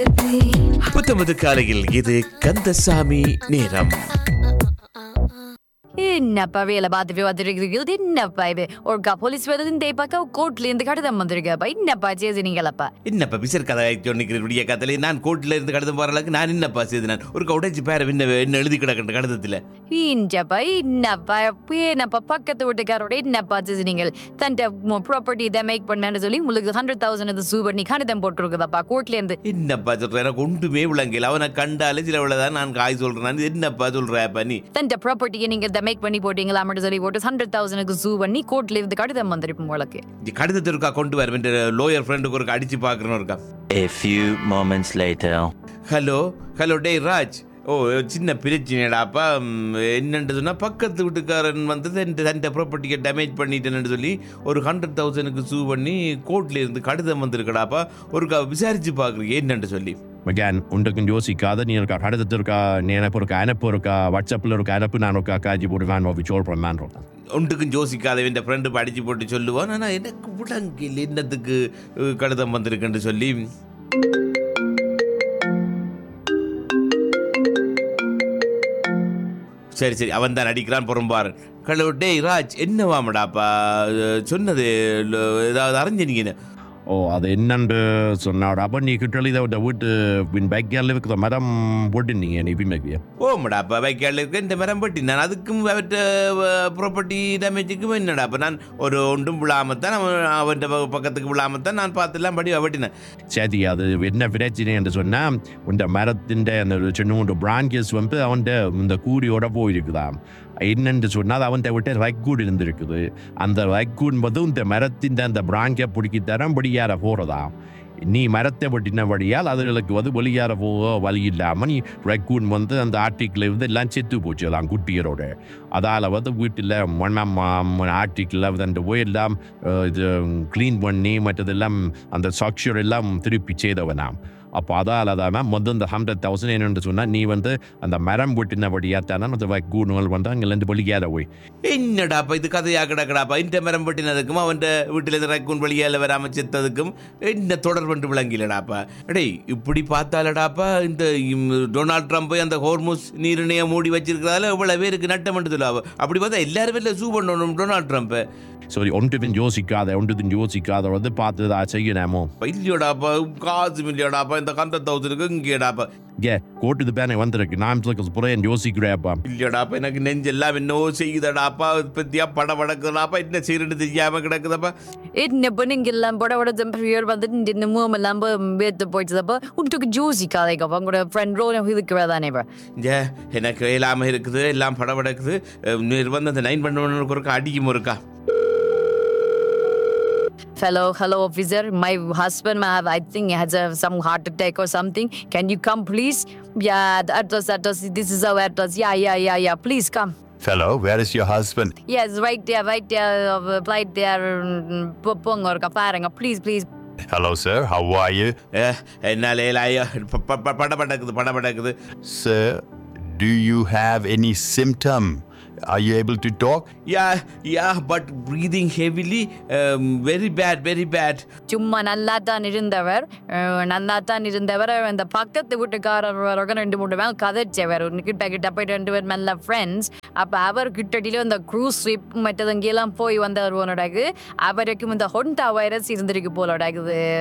புத்தமது காலையில் இது கந்தசாமி நேரம் என்னப்பா வேலை பார்த்துட்டு வந்துருக்குது என்னப்பா இது ஒருக்கா போலீஸ் வருது இந்த பக்கம் கோர்ட்ல இருந்து கடிதம் வந்திருக்கப்பா என்னப்பா செய்தீங்களப்பா என்னப்பா பிசர் கதை சொன்னிக்கிற விடிய கதையில நான் கோர்ட்ல இருந்து கடிதம் போற அளவுக்கு நான் என்னப்பா செய்தேன் ஒரு உடைச்சு பேர என்ன என்ன எழுதி கிடக்கின்ற கடிதத்துல இன்றப்பா என்னப்பா என்னப்பா பக்கத்து வீட்டுக்காரோட என்னப்பா செய்தீங்க தன் ப்ராப்பர்ட்டி இதை மேக் பண்ணேன்னு சொல்லி உங்களுக்கு ஹண்ட்ரட் தௌசண்ட் இது சூ பண்ணி கடிதம் போட்டுருக்குதாப்பா கோர்ட்ல இருந்து என்னப்பா சொல்ற எனக்கு ஒன்றுமே விளங்கல அவனை கண்டாலே சில உள்ளதான் நான் காய் சொல்றேன் என்னப்பா சொல்றப்பா நீ தன் ப்ராப்பர்ட்டியை நீங்க இதை மேக் பண்ணி போட்டீங்களா மட்டும் சொல்லி போட்டு ஹண்ட்ரட் தௌசண்ட்க்கு சூ பண்ணி கோர்ட்ல இருந்து கடிதம் வந்திருக்கும் உங்களுக்கு இந்த கடிதத்தை இருக்கா கொண்டு வர லோயர் ஃப்ரெண்டுக்கு ஒரு அடிச்சு பாக்குறோம் இருக்கா A few moments later. Hello hello டேய் ராஜ் ஓ சின்ன பிரச்சனைடாப்பா ம், என்னன்னு சொன்னா பக்கத்து வீட்டுக்காரன் வந்து தன் தன் ப்ராப்பர்ட்டியை டேமேஜ் பண்ணிட்டேன்னு சொல்லி ஒரு ஹண்ட்ரட் தௌசண்ட்க்கு சூ பண்ணி கோர்ட்ல இருந்து கடிதம் வந்திருக்கடாப்பா ஒரு க- விசாரிச்சு பாக்குறீங்க என்னன்னு சொல்லி again உண்டுக்கும் யோசிக்காத நீ இருக்கா கடத்தத்து இருக்கா நீ எனக்கு இருக்கா அனுப்பு இருக்கா வாட்ஸ்அப்பில் இருக்கா அனுப்பு நான் இருக்கா காஜி போட்டு நான் நோக்கி சோல் பண்ணான் ஒன்றுக்கும் யோசிக்காத என் ஃப்ரெண்டு படிச்சு போட்டு சொல்லுவான் ஆனால் எனக்கு விளங்கில் என்னத்துக்கு அஹ், கடிதம் வந்திருக்குன்னு சொல்லி சரி சரி அவன் தான் அடிக்கிறான் புறம்பாரு கலோ டேய் ராஜ் என்னவாமடாப்பா அஹ், சொன்னது ல- ஏதாவது அறிஞ்சினீங்கன்னு ஓ அது என்னண்டு சொன்னாடா அப்போ நீ கிட்ட இதை இந்த வீட்டு பின் பேக்கியால் இருக்கிற மரம் போட்டுனீங்க நீ பின்பாக்கிய ஓமடாப்பா வைக்கால இருக்க இந்த மரம் பட்டி நான் அதுக்கும் அவற்ற ப்ராப்பர்ட்டி டேமேஜுக்கும் என்னடாப்பா நான் ஒரு ஒன்றும் விழாமத்தான் அவன் அவன் பக்கத்துக்கு விழாமத்தான் நான் பார்த்துலாம் படி வெட்டினேன் சரி அது என்ன பிரச்சனை என்று சொன்னால் இந்த மரத்தின் அந்த ஒரு சின்ன பிரான்கஸ் வந்து அவன் இந்த கூடியோட போயிருக்குதாம் என்னென்று சொன்னால் அவன் விட்டு ரெக்கூட் இருந்திருக்குது அந்த ரெக்கூட் வந்து இந்த மரத்தின் அந்த பிராங்கை பிடிக்கி தரம் வெளியார போகிறதாம் நீ மரத்தை வெட்டினபடியால் அதுகளுக்கு வந்து வெளியார போக வழி இல்லாமல் நீ ரெக்கூன் வந்து அந்த ஆர்டிக்கில் இருந்து எல்லாம் செத்து போச்சு அதான் குட்டியரோட அதால் வந்து வீட்டில் மண்ணம் ஆர்டிக்கில் வந்து அந்த எல்லாம் அஹ், இது க்ளீன் பண்ணி மற்றதெல்லாம் அந்த ஸ்ட்ரக்சர் எல்லாம் திருப்பி செய்தவனாம் அப்போ அதால் அதான் முதல் இந்த ஹண்ட்ரட் தௌசண்ட் என்னென்னு சொன்னால் நீ வந்து அந்த மரம் வெட்டினபடியாக தானே அந்த ரெக்கூன்கள் வந்து அங்கேருந்து வெளியார போய் என்னடாப்பா இது கதையா கிடக்கடாப்பா இந்த மரம் பட்டினதுக்கும் அவன் வீட்டில் இருந்து ரக்கூன் வழியால் வராம செத்ததுக்கும் என்ன தொடர்பு விளங்கிலடாப்பா டேய் இப்படி பார்த்தாலடாப்பா இந்த இம், டொனால்ட் ட்ரம்ப் அந்த ஹோர்முஸ் நீரிணையை மூடி வச்சிருக்கிறதால இவ்வளவு பேருக்கு நட்டம் பண்ணுதுல அப்படி பார்த்தா எல்லாரும் வெளில சூ பண்ணணும் டொனால்ட் ட்ரம்ப் சரி ஒன்றுத்தின் யோசிக்காத ஒன்றுத்தின் யோசிக்காத வந்து பார்த்து தான் செய்யணுமோ இல்லையோடாப்பா காசு இல்லையோடாப்பா இந்த ஹண்ட்ரட் தௌசண்ட்க்கு இங்கேடாப்பா ஏ கோட்டுக்கு தானே வந்திருக்கு நான் புறையன் யோசிக்கிறேப்பா இல்லையோடாப்பா எனக்கு நெஞ்செல்லாம் என்னவோ செய்யுதடாப்பா பத்தியா பட படக்குதாப்பா என்ன செய்யறது தெரியாம கிடக்குதாப்பா என்ன பண்ணீங்க எல்லாம் பட பட டெம்பரேச்சர் வந்து இந்த மூவம் எல்லாம் வேத்து போயிடுச்சப்போ உங்களுக்கு ஜூசி காதைக்கப்பா உங்களோட ஃப்ரெண்ட் ரோல் இருக்கிறதானே ஏ எனக்கு இல்லாம இருக்குது எல்லாம் பட படக்குது அஹ் நீர் வந்து அந்த நைன் பண்ணவனுக்கு ஒருக்கா அடிக்கும் இருக்கா Hello, hello, officer. My husband, may have, I think, has a, some heart attack or something. Can you come, please? Yeah, the address, address. This is our address. Yeah, yeah, yeah, yeah. Please come. Fellow, where is your husband? Yes, right there, right there, uh, right there. mm, po- Pong or kaparanga. Please, please. Hello, sir. How are you? அஹ், என்னால இலாய ப- ப- ப- பட படக்குது பட படக்குது Sir, do you have any symptom? Are you able to talk? Yeah yeah but breathing heavily very bad very bad சும்மா நல்லா தான் இருந்தவர் அஹ், நல்லா தான் இருந்தவர் அந்த பக்கத்து வீட்டுக்காரரோட ரெண்டு மூணு பேர் கதைச்சவர் கிட்ட கிட்ட போய் ரெண்டு பேர் நல்ல ஃப்ரெண்ட்ஸ் அப்போ அவர் கிட்டடியிலும் இந்த க்ரூஸ் ஷிப் மற்றது இங்கெல்லாம் போய் வந்தவர் போனோடாக்கு அவருக்கும் இந்த ஹொண்டா வைரஸ் இருந்திருக்கு போலோடாக்குது